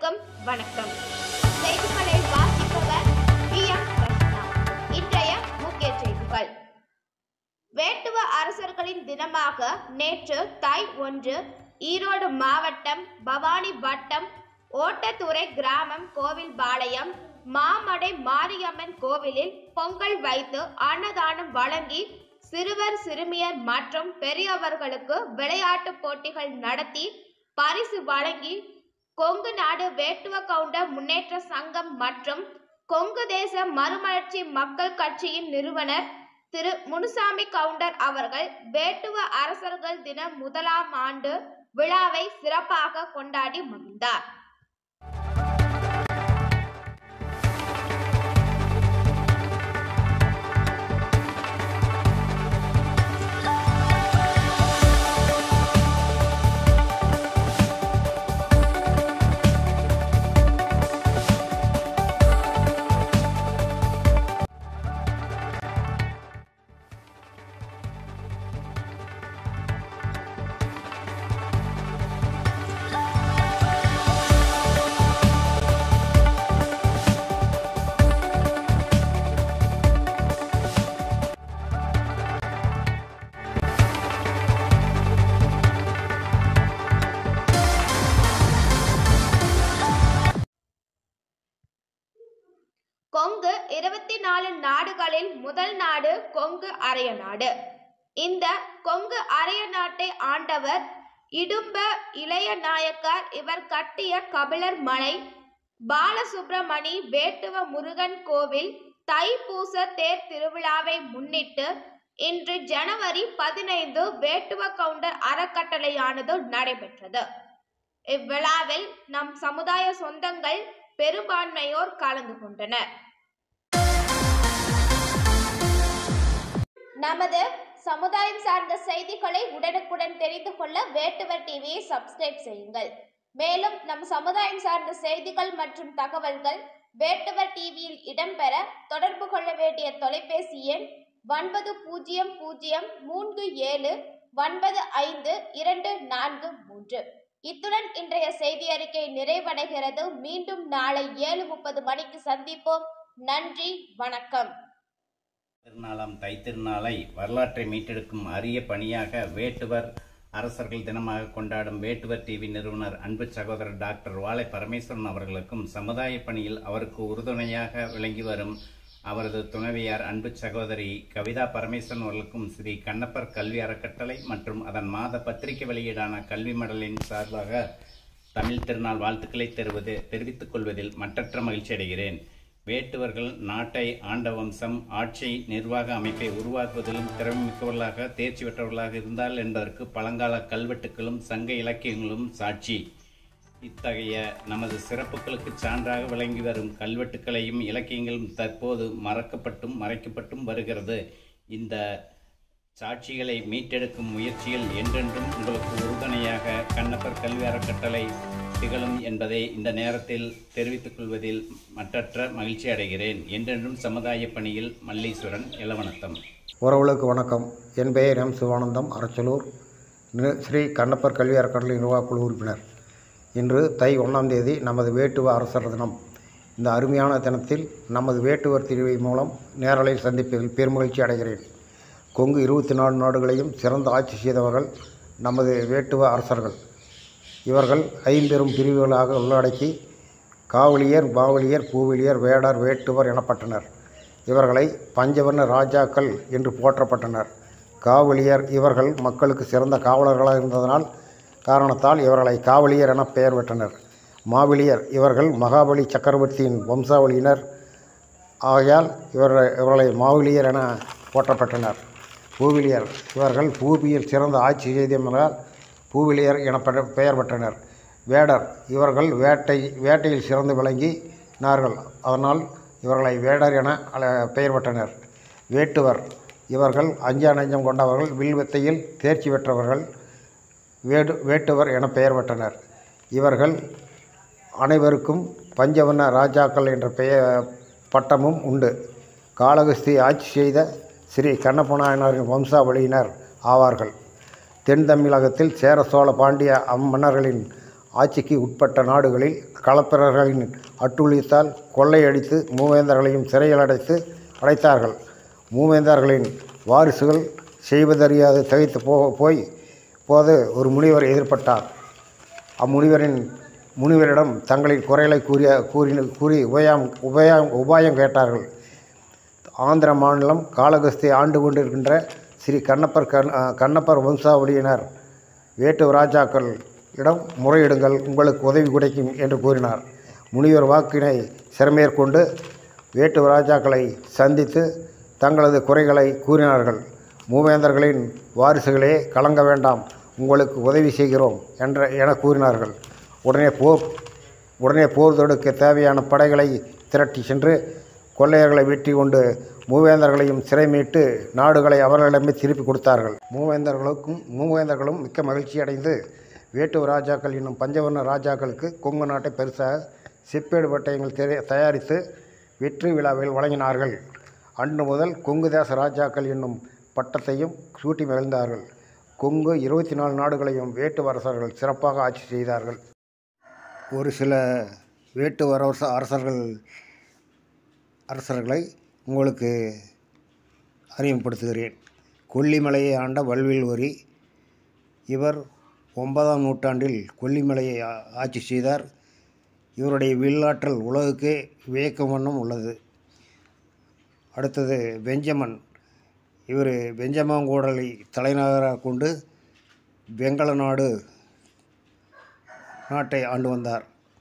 அனைவருக்கும் வணக்கம் செய்திகளை வாசிப்பவர் வி எம் கிருஷ்ணா இன்றைய முக்கிய செய்திகள் வேட்டுவ அரசர்களின் தினமாக நேற்று தாய் ஒன்று ஈரோடு மாவட்டம் பவானி வட்டம் ஓட்டத்துறை கிராமம் கோவில் பாளையம் மாமடை மாரியம்மன் கோவிலில் பொங்கல் வைத்து அன்னதானம் வழங்கி சிறுவர் சிறுமியர் மற்றும் பெரியவர்களுக்கு விளையாட்டு போட்டிகள் நடத்தி பரிசு வழங்கி கொங்கு நாடு வேட்டுவ கவுண்டர் முன்னேற்ற சங்கம் மற்றும் கொங்கு தேச மறுமலர்ச்சி மக்கள் கட்சியின் நிறுவனர் திரு முனுசாமி கவுண்டர் அவர்கள் வேட்டுவ அரசர்கள் தின முதலாம் ஆண்டு விழாவை சிறப்பாக கொண்டாடி மகிழ்ந்தார் கொங்கு இருபத்தி நாலு நாடுகளில் முதல் நாடு கொங்கு அரைய நாடு இந்த கொங்கு அரைய நாட்டை ஆண்டவர் இடும்ப இளைய நாயக்கர் இவர் கட்டிய கபிலர் மலை பாலசுப்பிரமணி வேட்டுவ முருகன் கோவில் தைப்பூச தேர் திருவிழாவை முன்னிட்டு இன்று ஜனவரி பதினைந்து வேட்டுவ கவுண்டர் அறக்கட்டளையானது நடைபெற்றது இவ்விழாவில் நம் சமுதாய சொந்தங்கள் பெரும்பான்மையோர் கலந்து கொண்டனர் நமது சமுதாயம் சார்ந்த செய்திகளை உடனுக்குடன் தெரிந்து கொள்ள வேட்டுவர் டிவியை சப்ஸ்கிரைப் செய்யுங்கள் மேலும் நம் சமுதாயம் சார்ந்த செய்திகள் மற்றும் தகவல்கள் வேட்டுவர் டிவியில் இடம்பெற தொடர்பு கொள்ள வேண்டிய தொலைபேசி எண் ஒன்பது பூஜ்ஜியம் பூஜ்ஜியம் மூன்று ஏழு ஒன்பது ஐந்து இரண்டு நான்கு மூன்று இத்துடன் இன்றைய செய்தி அறிக்கை நிறைவடைகிறது மீண்டும் நாளை ஏழு முப்பது மணிக்கு சந்திப்போம் நன்றி வணக்கம் திருநாளாம் தைத்திருநாளை வரலாற்றை மீட்டெடுக்கும் அரிய பணியாக வேட்டுவர் அரசர்கள் தினமாக கொண்டாடும் வேட்டுவர் டிவி நிறுவனர் அன்பு சகோதரர் டாக்டர் வாழை பரமேஸ்வரன் அவர்களுக்கும் சமுதாய பணியில் அவருக்கு உறுதுணையாக விளங்கி வரும் அவரது துணைவியார் அன்பு சகோதரி கவிதா பரமேஸ்வரன் அவர்களுக்கும் ஸ்ரீ கண்ணப்பர் கல்வி அறக்கட்டளை மற்றும் அதன் மாத பத்திரிகை வெளியீடான கல்வி மடலின் சார்பாக தமிழ் திருநாள் வாழ்த்துக்களை தருவது தெரிவித்துக் கொள்வதில் மற்றற்ற மகிழ்ச்சி அடைகிறேன் வேட்டுவர்கள் நாட்டை ஆண்ட வம்சம் ஆட்சி நிர்வாக அமைப்பை உருவாக்குவதிலும் திறமைமிக்கவர்களாக தேர்ச்சி பெற்றவர்களாக இருந்தால் என்பதற்கு பழங்கால கல்வெட்டுகளும் சங்க இலக்கியங்களும் சாட்சி இத்தகைய நமது சிறப்புகளுக்கு சான்றாக விளங்கி வரும் கல்வெட்டுக்களையும் இலக்கியங்களும் தற்போது மறக்கப்பட்டும் மறைக்கப்பட்டும் வருகிறது இந்த சாட்சிகளை மீட்டெடுக்கும் முயற்சியில் என்றென்றும் உங்களுக்கு உறுதுணையாக கண்ணப்பர் கல்வி அறக்கட்டளை திகழும் என்பதை இந்த நேரத்தில் தெரிவித்துக் கொள்வதில் மற்றற்ற மகிழ்ச்சி அடைகிறேன் என்றென்றும் சமுதாய பணியில் மல்லீஸ்வரன் இளவனத்தம் உறவுகளுக்கு வணக்கம் என் பெயர் எம் சிவானந்தம் அரச்சலூர் நி- ஸ்ரீ கண்ணப்பர் கல்வி அறக்கட்டளை நிர்வாகக்குழு உறுப்பினர் இன்று தை ஒன்றாம் தேதி நமது வேட்டுவ அரசர் தினம் இந்த அருமையான தினத்தில் நமது வேட்டுவர் திருவை மூலம் நேரலையில் சந்திப்பதில் பெருமகிழ்ச்சி அடைகிறேன் கொங்கு இருபத்தி நாலு நாடுகளையும் சிறந்த ஆட்சி செய்தவர்கள் நமது வேட்டுவ அரசர்கள் இவர்கள் ஐம்பெரும் பிரிவுகளாக உள்ளடக்கி காவலியர் பாவலியர் பூவலியர் வேடர் வேட்டுவர் எனப்பட்டனர் இவர்களை பஞ்சவர்ண ராஜாக்கள் என்று போற்றப்பட்டனர் காவலியர் இவர்கள் மக்களுக்கு சிறந்த காவலர்களாக இருந்ததனால் காரணத்தால் இவர்களை காவலியர் என பெயர் பெற்றனர் மாவிலியர் இவர்கள் மகாபலி சக்கரவர்த்தியின் வம்சாவளியினர் ஆகையால் இவர் இவர்களை மாவிலியர் என போற்றப்பட்டனர் பூவிலியர் இவர்கள் பூபியில் சிறந்த ஆட்சி செய்தவர்களால் பூவிலியர் என பெற- பெயர் பெற்றனர் வேடர் இவர்கள் வேட்டை வேட்டையில் சிறந்து விளங்கினார்கள் அதனால் இவர்களை வேடர் என அழ- பெயர் பெற்றனர் வேட்டுவர் இவர்கள் அஞ்சா நெஞ்சம் கொண்டவர்கள் வில்வித்தையில் தேர்ச்சி பெற்றவர்கள் வேடு வேட்டுவர் என பெயர் பெற்றனர் இவர்கள் அனைவருக்கும் பஞ்சவர்ண ராஜாக்கள் என்ற பெயர் பட்டமும் உண்டு காளகஸ்தி ஆட்சி செய்த ஸ்ரீ கண்ணப்பநாயனாரின் வம்சாவளியினர் ஆவார்கள் தென் தமிழகத்தில் சேர சோழ பாண்டிய அம்மன்னர்களின் ஆட்சிக்கு உட்பட்ட நாடுகளில் களப்பிரர்களின் அட்டுழியத்தால் கொள்ளையடித்து மூவேந்தர்களையும் சிறையில் அடைத்து அடைத்தார்கள் மூவேந்தர்களின் வாரிசுகள் செய்வதறியாது திகைத்து போ போய் போது ஒரு முனிவர் எதிர்பட்டார் அம்முனிவரின் முனிவரிடம் தங்களின் குறைகளை கூறிய கூறி கூறி உபயம் உபயம் உபாயம் கேட்டார்கள் ஆந்திர மாநிலம் காளகஸ்தி ஆண்டு கொண்டிருக்கின்ற ஸ்ரீ கண்ணப்பர் கண் கண்ணப்பர் வம்சாவளியினர் வேட்டு ராஜாக்கள் இடம் முறையிடுங்கள் உங்களுக்கு உதவி கிடைக்கும் என்று கூறினார் முனிவர் வாக்கினை சிறமேற்கொண்டு வேட்டு ராஜாக்களை சந்தித்து தங்களது குறைகளை கூறினார்கள் மூவேந்தர்களின் வாரிசுகளே கலங்க வேண்டாம் உங்களுக்கு உதவி செய்கிறோம் என்ற என கூறினார்கள் உடனே போர் உடனே போர் தொடுக்க தேவையான படைகளை திரட்டி சென்று கொள்ளையர்களை வெற்றி கொண்டு மூவேந்தர்களையும் சிறை மீட்டு நாடுகளை அவர்களிடமே திருப்பி கொடுத்தார்கள் மூவேந்தர்களுக்கும் மூவேந்தர்களும் மிக்க மகிழ்ச்சி அடைந்து வேட்டு ராஜாக்கள் என்னும் பஞ்சவர்ண ராஜாக்களுக்கு கொங்கு நாட்டை பெருசாக செப்பேடு பட்டயங்கள் தெரி- தயாரித்து வெற்றி விழாவில் வழங்கினார்கள் அன்று முதல் கொங்கு தேச ராஜாக்கள் என்னும் பட்டத்தையும் சூட்டி மகிழ்ந்தார்கள் கொங்கு இருபத்தி நாலு நாடுகளையும் வேட்டு அரசர்கள் சிறப்பாக ஆட்சி செய்தார்கள் ஒரு சில வேட்டு அரச அரசர்கள் அரசர்களை உங்களுக்கு அறிமுகப்படுத்துகிறேன் கொல்லிமலையை ஆண்ட வல்வில் ஒரி இவர் ஒன்பதாம் நூற்றாண்டில் கொல்லிமலையை ஆ- ஆட்சி செய்தார் இவருடைய வில்லாற்றல் உலகுக்கே வியக்கும் வண்ணம் உள்ளது அடுத்தது பெஞ்சமன் இவர் பெஞ்சமாங்கூடலை தலைநகராக கொண்டு வெங்கல நாடு நாட்டை ஆண்டு வந்தார்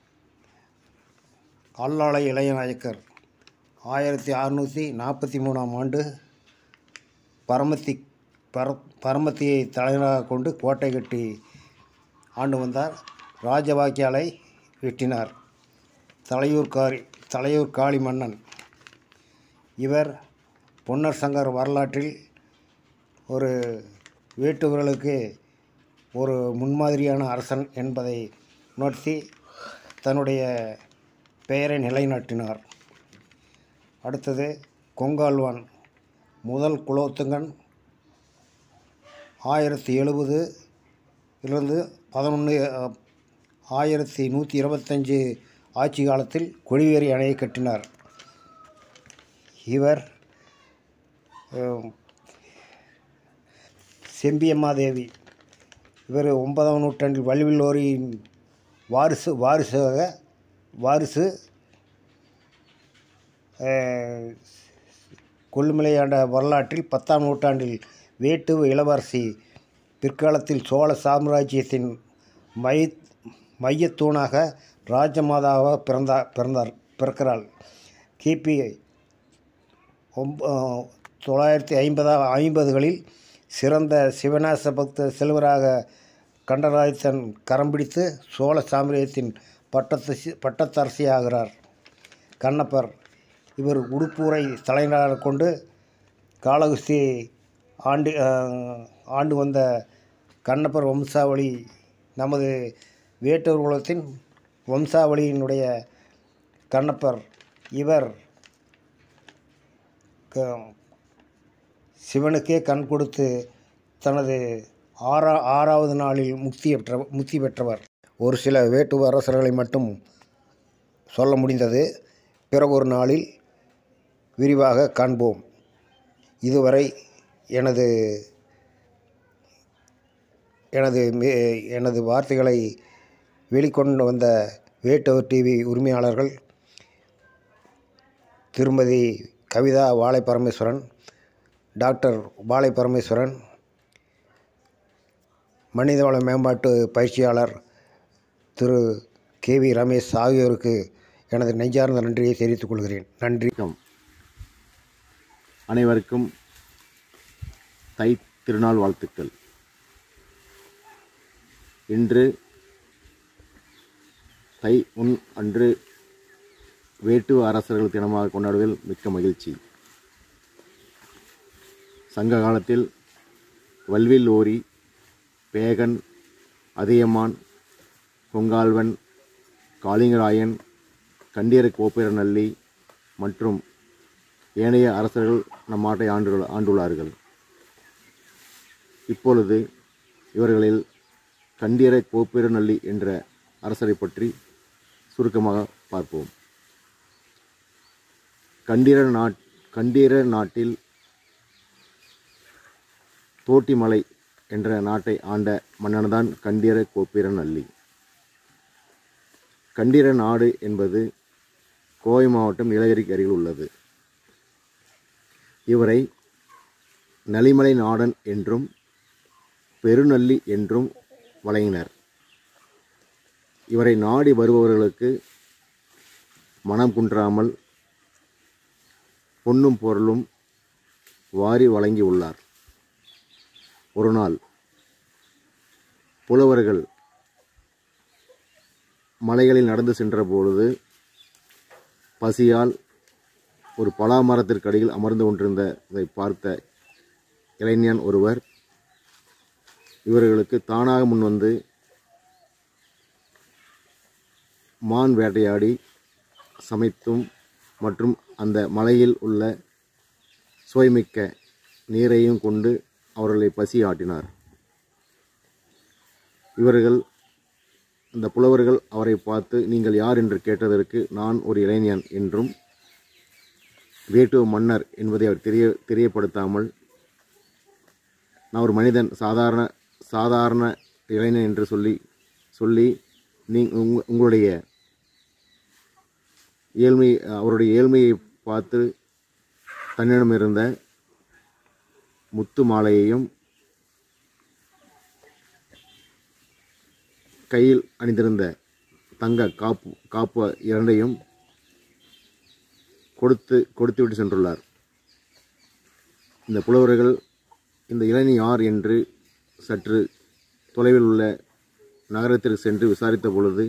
அல்லாளை இளையநாயக்கர் ஆயிரத்தி அறுநூற்றி நாற்பத்தி மூணாம் ஆண்டு பரமத்தி பர பரமத்தியை தலைநகராக கொண்டு கோட்டை கட்டி ஆண்டு வந்தார் ராஜபாக்கியாலை வெட்டினார் தலையூர் காரி தலையூர் காளி மன்னன் இவர் பொன்னர் சங்கர் வரலாற்றில் ஒரு வேட்டுவர்களுக்கு ஒரு முன்மாதிரியான அரசன் என்பதை உணர்த்தி தன்னுடைய பெயரை நிலைநாட்டினார் அடுத்தது கொங்கால்வான் முதல் குலோத்துங்கன் ஆயிரத்தி எழுபது இருந்து பதினொன்று ஆயிரத்தி நூற்றி இருபத்தஞ்சு ஆட்சி காலத்தில் கொடிவேரி அணையை கட்டினார் இவர் அஹ், செம்பியம்மாதேவி இவர் ஒன்பதாம் நூற்றாண்டில் வல்வில்லோரியின் வாரிசு வாரிசாக வாரிசு அஹ், கொல்லுமலையாண்ட வரலாற்றில் பத்தாம் நூற்றாண்டில் வேட்டுவ இளவரசி பிற்காலத்தில் சோழ சாம்ராஜ்யத்தின் மை மையத்தூணாக ராஜமாதாவாக பிறந்தா பிறந்தார் பிறக்கிறாள் கிபி ஒம்ப தொள்ளாயிரத்தி ஐம்பதா ஐம்பதுகளில் சிறந்த சிவநாச பக்த செல்வராக கண்டராதித்தன் கரம் பிடித்து சோழ சாம்ராஜ்யத்தின் பட்டத்து பட்டத்தரசியாகிறார் கண்ணப்பர் இவர் உடுப்பூரை தலைநகராக கொண்டு காளகுஸ்தி ஆண்டு அஹ், ஆண்டு வந்த கண்ணப்பர் வம்சாவளி நமது வேட்டூர் குலத்தின் வம்சாவளியினுடைய கண்ணப்பர் இவர் க- சிவனுக்கே கண் கொடுத்து தனது ஆறா ஆறாவது நாளில் முக்தி பெற்ற முக்தி பெற்றவர் ஒரு சில வேட்டுவ அரசர்களை மட்டும் சொல்ல முடிந்தது பிறகு ஒரு நாளில் விரிவாக காண்போம் இதுவரை எனது எனது மே- எனது வார்த்தைகளை வெளிக்கொண்டு வந்த வேட்டவர் டிவி உரிமையாளர்கள் திருமதி கவிதா வாழை பரமேஸ்வரன் டாக்டர் வாழை பரமேஸ்வரன் மனிதவள மேம்பாட்டு பயிற்சியாளர் திரு கே வி ரமேஷ் ஆகியோருக்கு எனது நெஞ்சார்ந்த நன்றியை தெரிவித்துக் கொள்கிறேன் நன்றி வணக்கம் அனைவருக்கும் தை திருநாள் வாழ்த்துக்கள் இன்று தை உன் அன்று வேட்டுவ அரசர்கள் தினமாக கொண்டாடுவதில் மிக்க மகிழ்ச்சி சங்க காலத்தில் வல்வில் ஓரி பேகன் அதியமான் பொங்கால்வன் காளிங்கராயன் கண்டியர கோப்பேரநல்லி மற்றும் ஏனைய அரசர்கள் நம் நாட்டை ஆண்டு ஆண்டுள்ளார்கள் இப்பொழுது இவர்களில் கண்டியரை கோப்பெருநல்லி என்ற அரசரை பற்றி சுருக்கமாக பார்ப்போம் கண்டீர நாட் கண்டீர நாட்டில் தோட்டிமலை என்ற நாட்டை ஆண்ட மன்னன்தான் கண்டீர கோப்பீரன் அல்லி கண்டீர நாடு என்பது கோவை மாவட்டம் நீலகிரிக்கு அருகில் உள்ளது இவரை நலிமலை நாடன் என்றும் பெருநல்லி என்றும் வழங்கினர் இவரை நாடி வருபவர்களுக்கு மனம் குன்றாமல் பொன்னும் பொருளும் வாரி வழங்கியுள்ளார் ஒரு நாள் புலவர்கள் மலைகளில் நடந்து சென்ற பொழுது பசியால் ஒரு பலா மரத்திற்கடியில் அமர்ந்து கொண்டிருந்ததை பார்த்த இளைஞன் ஒருவர் இவர்களுக்கு தானாக முன்வந்து மான் வேட்டையாடி சமைத்தும் மற்றும் அந்த மலையில் உள்ள சுவைமிக்க நீரையும் கொண்டு அவர்களை பசி ஆட்டினார் இவர்கள் அந்த புலவர்கள் அவரை பார்த்து நீங்கள் யார் என்று கேட்டதற்கு நான் ஒரு இளைஞன் என்றும் வேட்டுவ மன்னர் என்பதை அவர் தெரிய தெரியப்படுத்தாமல் நான் ஒரு மனிதன் சாதாரண சாதாரண இளைஞன் என்று சொல்லி சொல்லி நீ உங்க- உங்களுடைய ஏழ்மை அவருடைய ஏழ்மையை பார்த்து தன்னிடம் இருந்த முத்து மாலையையும் கையில் அணிந்திருந்த தங்க காப்பு காப்பு இரண்டையும் கொடுத்து கொடுத்துவிட்டு சென்றுள்ளார் இந்த புலவர்கள் இந்த இளைஞி யார் என்று சற்று தொலைவில் உள்ள நகரத்திற்கு சென்று விசாரித்த பொழுது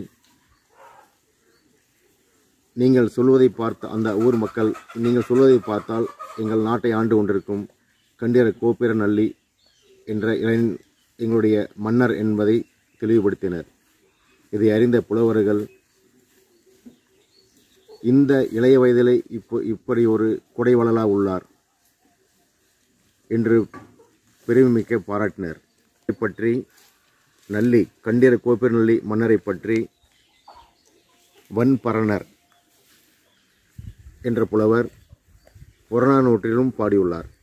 நீங்கள் சொல்வதை பார்த்த அந்த ஊர் மக்கள் நீங்கள் சொல்வதை பார்த்தால் எங்கள் நாட்டை ஆண்டு கொண்டிருக்கும் கண்டியர கோப்பீர நல்லி என்ற இளைஞன் எங்களுடைய மன்னர் என்பதை தெளிவுபடுத்தினர் இதை அறிந்த புலவர்கள் இந்த இளைய வயதிலே இப்போ இப்படி ஒரு குடைவளலா உள்ளார் என்று பெருமைமிக்க பாராட்டினர் இதை பற்றி நல்லி கண்டிர கோப்பீர் நல்லி மன்னரை பற்றி வன்பரணர் என்ற புலவர் புறநானூற்றிலும் பாடியுள்ளார்